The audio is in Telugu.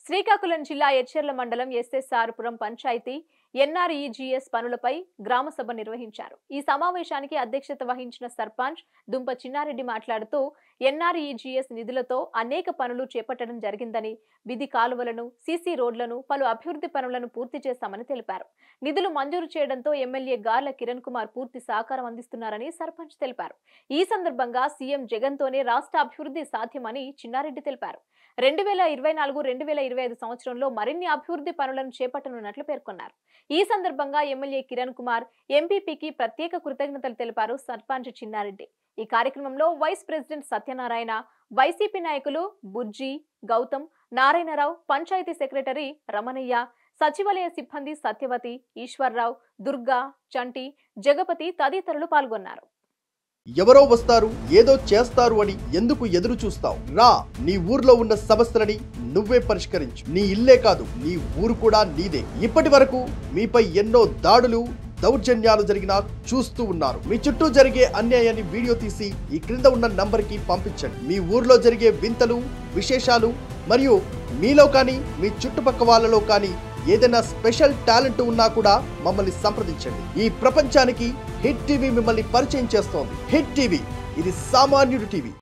శ్రీకాకుళం జిల్లా ఎచ్చెర్ల మండలం ఎస్ఎస్ఆర్పురం పంచాయతీ ఎన్ఆర్ఈజీఎస్ పనులపై గ్రామ సభ నిర్వహించారు ఈ సమావేశానికి అధ్యక్షత వహించిన సర్పంచ్ దుంప చిన్నారెడ్డి మాట్లాడుతూ ఎన్ఆర్ఈజీఎస్ నిధులతో అనేక పనులు చేపట్టడం జరిగిందని విధి కాలువలను సీసీ రోడ్లను పలు అభివృద్ధి పనులను పూర్తి చేశామని తెలిపారు నిధులు మంజూరు చేయడంతో ఎమ్మెల్యే గార్ల కిరణ్ కుమార్ పూర్తి సహకారం అందిస్తున్నారని సర్పంచ్ తెలిపారు ఈ సందర్భంగా సీఎం జగన్తోనే రాష్ట్ర అభివృద్ధి సాధ్యమని చిన్నారెడ్డి తెలిపారు రెండు వేల ఇరవై నాలుగు రెండు వేల ఇరవై ఐదు సంవత్సరంలో మరిన్ని అభివృద్ధి పనులను చేపట్టనున్నట్లు పేర్కొన్నారు ఈ సందర్భంగా ఎమ్మెల్యే కిరణ్ కుమార్ ఎంపీపీకి ప్రత్యేక కృతజ్ఞతలు తెలిపారు సర్పంచ్ చిన్నారెడ్డి ఈ కార్యక్రమంలో వైస్ ప్రెసిడెంట్ సత్యనారాయణ వైసీపీ నాయకులు బుజ్జి గౌతమ్ నారాయణరావు పంచాయతీ సెక్రటరీ రమణయ్య సచివాలయ సిబ్బంది సత్యవతి ఈశ్వర్రావు దుర్గా చంటి జగపతి తదితరులు పాల్గొన్నారు ఎవరో వస్తారు ఏదో చేస్తారు అని ఎందుకు ఎదురు చూస్తావు రా నీ ఊర్లో ఉన్న సమస్యలని నువ్వే పరిష్కరించు నీ ఇల్లే కాదు నీ ఊరు కూడా నీదే ఇప్పటి వరకు మీపై ఎన్నో దాడులు దౌర్జన్యాలు జరిగినా చూస్తూ ఉన్నారు మీ చుట్టూ జరిగే అన్యాయాన్ని వీడియో తీసి ఈ క్రింద ఉన్న నంబర్కి పంపించండి మీ ఊర్లో జరిగే వింతలు విశేషాలు మరియు మీలో కానీ మీ చుట్టుపక్క వాళ్ళలో కానీ ఏదైనా స్పెషల్ టాలెంట్ ఉన్నా కూడా మమ్మల్ని సంప్రదించండి ఈ ప్రపంచానికి హిట్ టీవీ మిమ్మల్ని పరిచయం చేస్తోంది హిట్ టీవీ ఇది సామాన్యుడి టీవీ